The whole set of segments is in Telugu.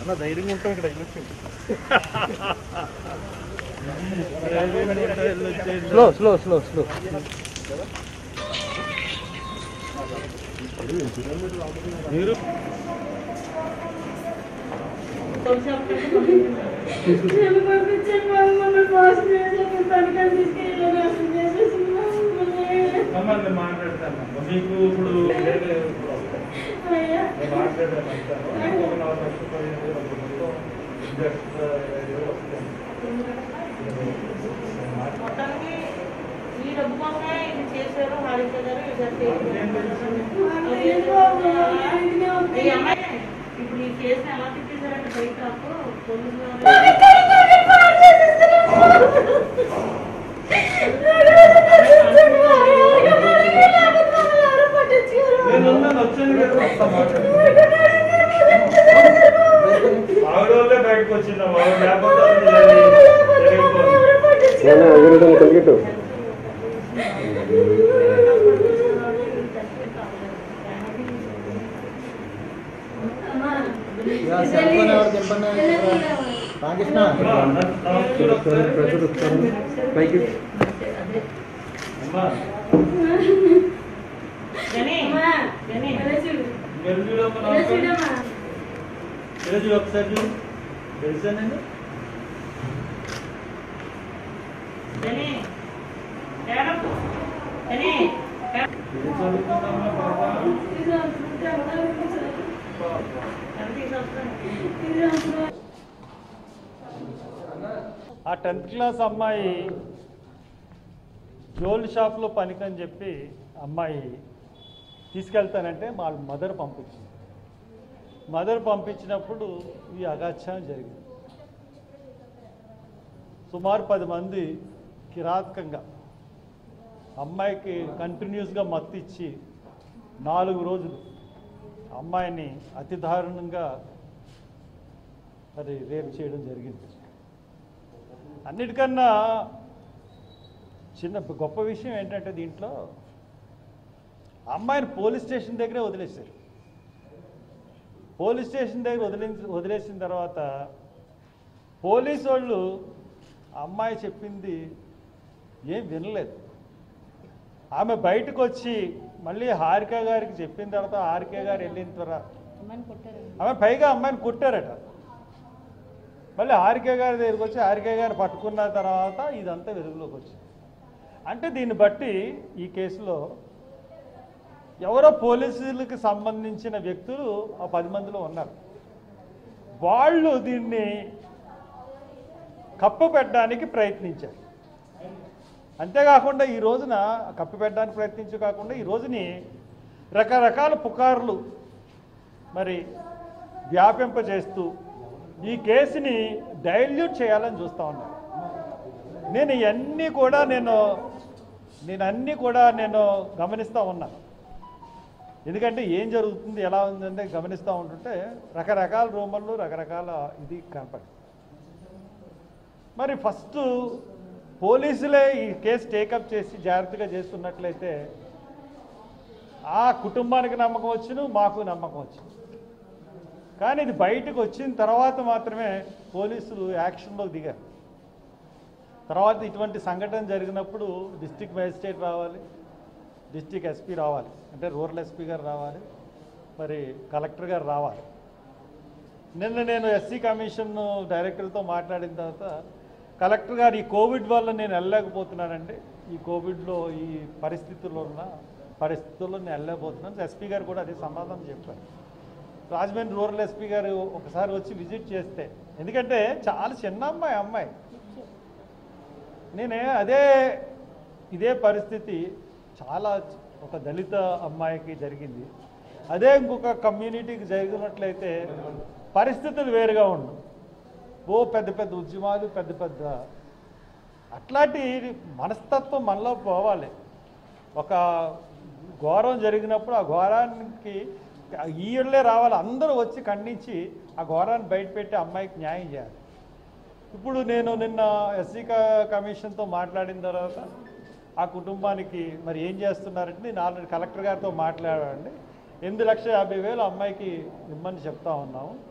అన్న ధైర్యంగా ఉంటాం ఇక్కడ వెళ్ళొచ్చు స్లో స్లో స్లో స్లో మీరు నేను పంపించాను మమ్మల్ని మోసం చేశాను పనికని తీసుకెళ్ళాను అసలు చేసేసింది మమ్మల్ని మమ్మల్ని మాట్లాడతాను మీకు ఇప్పుడు అయ్యా మొత్తానికి ఈ డబ్బు కోసమే ఇది చేశారు హారిక గారు ఏం బాబు, ఇంటికే ఉంది. ఈ అమ్మాయి ఇప్పుడు ఈ కేసుని ఎలా తిప్పేశారంటే బయట పోలీసు వాళ్ళు ఎక్కడికక్కడ పాడు చేసేస్తున్నారు. ఎవరు పట్టించుకోరు. నేను ఉన్నాను వచ్చాను కదా ఆవిడ వల్లే బయటకు వచ్చిందా ఆవిడ లేకపోతే అసలు ఇది జరిగిపోదు. ఎవరు పట్టించుకోరు. అమ్మా, రామకృష్ణ అమ్మా, నా- నా చూడు ఒకసారి. పైకి అమ్మా, గని, అమ్మా, గని, ఇలా చూడు. వెళ్ళు చూడమ్మా, నా ఇలా ఒకసారి. చూడమ్మా. ఇలా చూడు ఒకసారి చూడు తెలుసా నేను గని, ఏడపు. గని, ఏడపు. ఏం చదువుతున్నామ్మా పాప ఇది అనుకుంటే అలా అనిపించదు. ఎంత తీసుకొస్తున్నావు? ఇది అనుకుంటే ఆ టెన్త్ క్లాస్ అమ్మాయి జ్యువెల్ షాప్లో పనికని చెప్పి అమ్మాయి తీసుకెళ్తానంటే వాళ్ళ మదర్ పంపించింది మదర్ పంపించినప్పుడు ఈ అగాధ్యాయం జరిగింది సుమారు పది మంది కిరాతకంగా అమ్మాయికి కంటిన్యూస్గా మత్తు ఇచ్చి నాలుగు రోజులు అమ్మాయిని అతి దారుణంగా మరి రేపు చేయడం జరిగింది అన్నిటికన్నా చిన్న గొప్ప విషయం ఏంటంటే దీంట్లో అమ్మాయిని పోలీస్ స్టేషన్ దగ్గరే వదిలేశారు పోలీస్ స్టేషన్ దగ్గర వదిలి వదిలేసిన తర్వాత పోలీసు వాళ్ళు అమ్మాయి చెప్పింది ఏం వినలేదు ఆమె బయటకు వచ్చి మళ్ళీ హారిక గారికి చెప్పిన తర్వాత హారిక గారు వెళ్ళిన తర్వాత ఆమె పైగా అమ్మాయిని కుట్టారట మళ్ళీ హారిక గారి దగ్గరికి వచ్చి హారిక గారు పట్టుకున్న తర్వాత ఇదంతా వెలుగులోకి వచ్చింది అంటే దీన్ని బట్టి ఈ కేసులో ఎవరో పోలీసులకు సంబంధించిన వ్యక్తులు ఆ పది మందిలో ఉన్నారు వాళ్ళు దీన్ని కప్పు పెట్టడానికి ప్రయత్నించారు అంతేకాకుండా ఈ రోజున కప్పు పెట్టడానికి ప్రయత్నించు కాకుండా ఈ రోజుని రకరకాల పుకార్లు మరి వ్యాపింపజేస్తూ ఈ కేసుని డైల్యూట్ చేయాలని చూస్తూ ఉన్నారు నేను ఇవన్నీ కూడా నేను నేను అన్నీ కూడా నేను గమనిస్తూ ఉన్నాను ఎందుకంటే ఏం జరుగుతుంది ఎలా ఉందంటే గమనిస్తూ ఉంటుంటే రకరకాల రూమర్లు రకరకాల ఇది కనపడి మరి ఫస్ట్ పోలీసులే ఈ కేసు టేకప్ చేసి జాగ్రత్తగా చేస్తున్నట్లయితే ఆ కుటుంబానికి నమ్మకం వచ్చును మాకు నమ్మకం వచ్చును కానీ ఇది బయటకు వచ్చిన తర్వాత మాత్రమే పోలీసులు యాక్షన్లోకి దిగారు తర్వాత ఇటువంటి సంఘటన జరిగినప్పుడు డిస్టిక్ మేజిస్ట్రేట్ రావాలి డిస్టిక్ ఎస్పీ రావాలి అంటే రూరల్ ఎస్పీ గారు రావాలి మరి కలెక్టర్ గారు రావాలి నిన్న నేను ఎస్సీ కమిషన్ డైరెక్టర్తో మాట్లాడిన తర్వాత కలెక్టర్ గారు ఈ కోవిడ్ వల్ల నేను వెళ్ళలేకపోతున్నానండి ఈ కోవిడ్లో ఈ పరిస్థితుల్లో ఉన్న పరిస్థితుల్లో నేను వెళ్ళలేకపోతున్నాను ఎస్పీ గారు కూడా అదే సమాధానం చెప్పారు రాజమండ్రి రూరల్ ఎస్పీ గారు ఒకసారి వచ్చి విజిట్ చేస్తే ఎందుకంటే చాలా చిన్న అమ్మాయి అమ్మాయి నేనే అదే ఇదే పరిస్థితి చాలా ఒక దళిత అమ్మాయికి జరిగింది అదే ఇంకొక కమ్యూనిటీకి జరిగినట్లయితే పరిస్థితులు వేరుగా ఉండు ఓ పెద్ద పెద్ద ఉద్యమాలు పెద్ద పెద్ద అట్లాంటి మనస్తత్వం మనలో పోవాలి ఒక ఘోరం జరిగినప్పుడు ఆ ఘోరానికి ఈళ్ళే రావాలి అందరూ వచ్చి ఖండించి ఆ ఘోరాన్ని బయటపెట్టి అమ్మాయికి న్యాయం చేయాలి ఇప్పుడు నేను నిన్న ఎస్సీ కమిషన్తో మాట్లాడిన తర్వాత ఆ కుటుంబానికి మరి ఏం చేస్తున్నారంటే నేను ఆల్రెడీ కలెక్టర్ గారితో మాట్లాడండి ఎనిమిది లక్షల యాభై వేలు అమ్మాయికి ఇమ్మని చెప్తా ఉన్నాము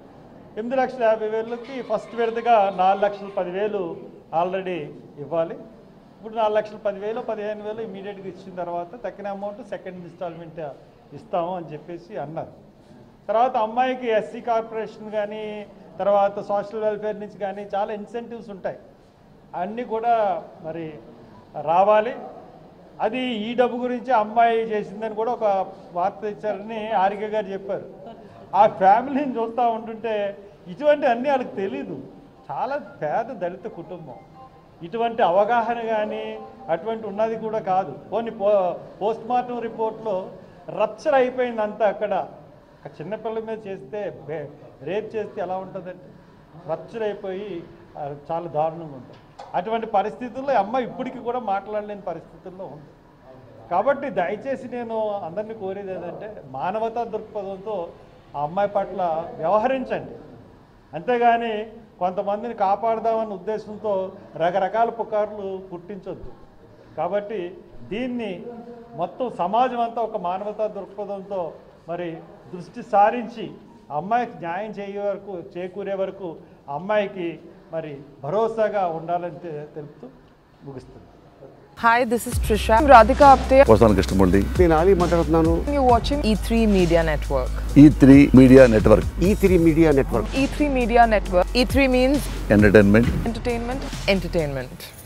ఎనిమిది లక్షల యాభై వేలకి ఫస్ట్ విడతగా నాలుగు లక్షల పదివేలు ఆల్రెడీ ఇవ్వాలి ఇప్పుడు నాలుగు లక్షల పదివేలు పదిహేను వేలు ఇమీడియట్గా ఇచ్చిన తర్వాత తక్కిన అమౌంట్ సెకండ్ ఇన్స్టాల్మెంట్ ఇస్తాము అని చెప్పేసి అన్నారు తర్వాత అమ్మాయికి ఎస్సీ కార్పొరేషన్ కానీ తర్వాత సోషల్ వెల్ఫేర్ నుంచి కానీ చాలా ఇన్సెంటివ్స్ ఉంటాయి అన్నీ కూడా మరి రావాలి అది ఈ డబ్బు గురించి అమ్మాయి చేసిందని కూడా ఒక వార్త ఇచ్చారని ఆరిక గారు చెప్పారు ఆ ఫ్యామిలీని చూస్తూ ఉంటుంటే ఇటువంటి అన్నీ వాళ్ళకి తెలీదు చాలా పేద దళిత కుటుంబం ఇటువంటి అవగాహన కానీ అటువంటి ఉన్నది కూడా కాదు పోనీ పో పోస్ట్ మార్టం రిపోర్ట్లో రప్చర్ అయిపోయింది అంతా అక్కడ ఒక చిన్నపిల్ల మీద చేస్తే బే- రేప్ చేస్తే ఎలా ఉంటుందంటే రప్చర్ అయిపోయి ఆ, చాలా దారుణంగా ఉంటుంది అటువంటి పరిస్థితుల్లో ఈ అమ్మాయి ఇప్పటికీ కూడా మాట్లాడలేని పరిస్థితుల్లో ఉంది కాబట్టి దయచేసి నేను అందరినీ కోరేది ఏంటంటే మానవతా దృక్పథంతో ఆ అమ్మాయి పట్ల వ్యవహరించండి అంతేగాని కొంతమందిని కాపాడదామన్న ఉద్దేశంతో రకరకాల పుకార్లు పుట్టించొద్దు కాబట్టి దీన్ని మొత్తం సమాజం అంతా ఒక మానవతా దృక్పథంతో మరి దృష్టి సారించి ఆ అమ్మాయికి న్యాయం చేయే వరకు చేకూరే వరకు ఆ అమ్మాయికి మరి భరోసాగా ఉండాలని తె- తెలుపుతూ ముగిస్తుంది Hi, this is Trisha. I'm Radhika Apte. వస్తాను కృష్ణమూర్తి నేను ఆలీ మాట్లాడుతున్నాను You're watching E3 Media Network. E three media network E three media network E3 Media Network. E3 means entertainment entertainment, entertainment.